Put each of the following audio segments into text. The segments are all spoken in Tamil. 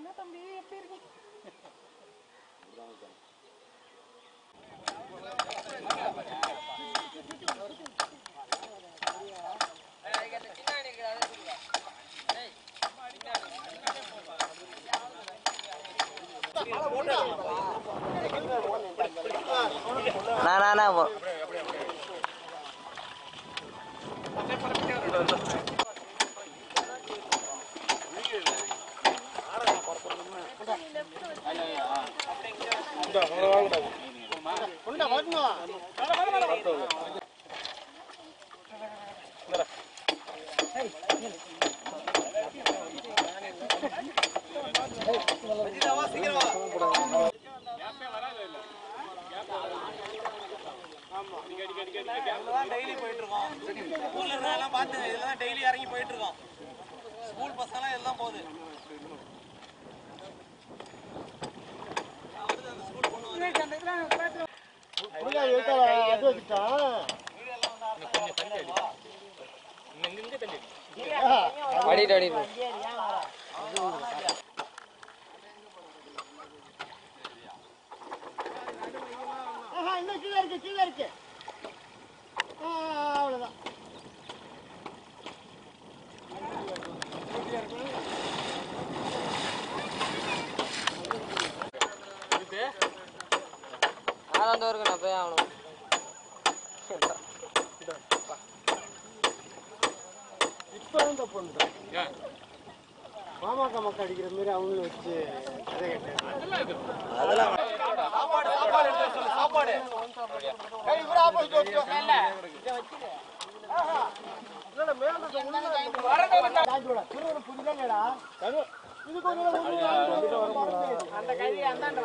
என்ன தம்பி எப்படி இருக்கு நான் நான் நான் டெய்லி போயிட்டு இருக்கோம் ஸ்கூல்ல இருந்தெல்லாம் பார்த்து இதெல்லாம் டெய்லி இறங்கி போயிட்டு இருக்கோம் ஸ்கூல் பசங்கலாம் எல்லாம் போகுது அடிட்டு அடிட்டு ஆஹா இன்னும் கீழே இருக்கு கீழே இருக்கு ஆ, அவ்வளவுதான் ஆறாம் வரைக்கும் நான் போய் ஆகணும் இப்போ தான் தப்பு பண்ணுறேன் மாமாக்கா மக்கள் அடிக்கிற மாதிரி அவங்களும் வச்சு கதை கேட்டாங்க சாப்பாடு சாப்பாடு எடுத்து சொல்லு சாப்பாடு ஏய் இவரா போய் ஜோதியோ இல்ல அந்த கைதி அந்தாண்ட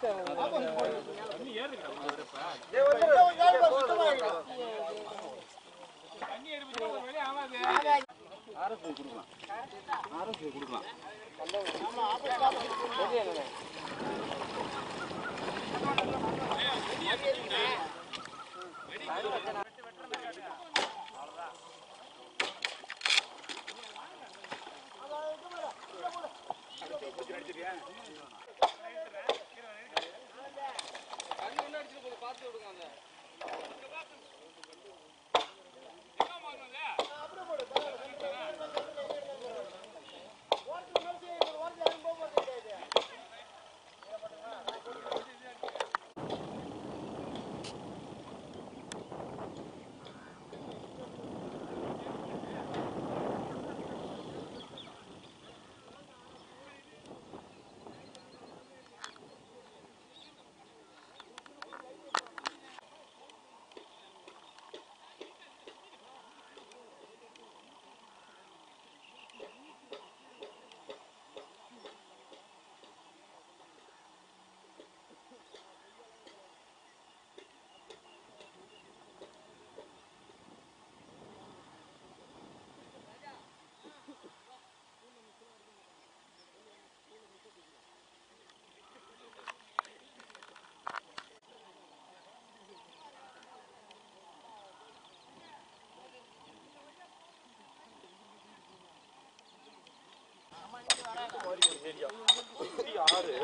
ஆறு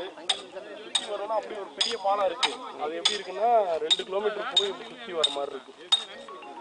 சுத்தி வரணும்னா அப்படி ஒரு பெரிய பாலம் இருக்கு அது எப்படி இருக்குன்னா ரெண்டு கிலோமீட்டர் போய் இப்படி சுத்தி வர மாதிரி இருக்கு